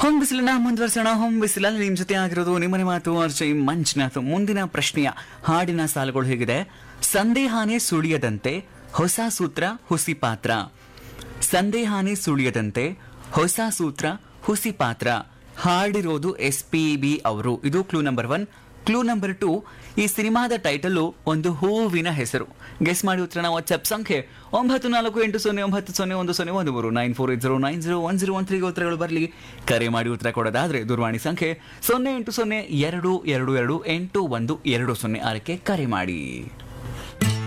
ಹೊಂ ಬಿಸಿಲನ್ನ ಮುಂದುವರಿಸೋಣ ಹೊಂ ಬಿಸಿಲಲ್ಲಿ ನಿಮ್ ಜೊತೆ ಆಗಿರೋದು ನಿಮ್ಮನೆ ಮಾತು ಅರ್ಜಯ್ ಮಂಜುನಾಥ್ ಮುಂದಿನ ಪ್ರಶ್ನೆಯ ಹಾಡಿನ ಸಾಲುಗಳು ಹೇಗಿದೆ ಸಂದೇಹಾನೇ ಸುಳಿಯದಂತೆ ಹೊಸ ಸೂತ್ರ ಹುಸಿ ಪಾತ್ರ ಸಂದೇಹಾನೇ ಸುಳಿಯದಂತೆ ಹೊಸ ಸೂತ್ರ ಹುಸಿ ಪಾತ್ರ ಹಾಡಿರೋದು ಎಸ್ ಪಿ ಬಿ ಅವರು ಇದು clue number one clue number two ಈ ಸಿನಿಮಾದ ಟೈಟಲು ಒಂದು ಹೂವಿನ ಹೆಸರು ಗೆಸ್ ಮಾಡಿ ಉತ್ತರನ ವಾಟ್ಸ್ಆಪ್ ಸಂಖ್ಯೆ ಒಂಬತ್ತು ನಾಲ್ಕು ಎಂಟು ಸೊನ್ನೆ ಒಂಬತ್ತು ಸೊನ್ನೆ ಒಂದು ಸೊನ್ನೆ ಒಂದು ಮೂರು nine four eight zero nine zero one zero one ತ್ರೀಗೆ ಉತ್ತರಗಳು ಬರಲಿ ಕರೆ ಮಾಡಿ ಉತ್ತರ ಕೊಡೋದಾದ್ರೆ ದೂರವಾಣಿ ಸಂಖ್ಯೆ ಸೊನ್ನೆ ಎಂಟು ಸೊನ್ನೆ ಎರಡು ಎರಡು ಎರಡು ಎಂಟು ಒಂದು ಎರಡು ಸೊನ್ನೆ ಆರಕ್ಕೆ ಕರೆ ಮಾಡಿ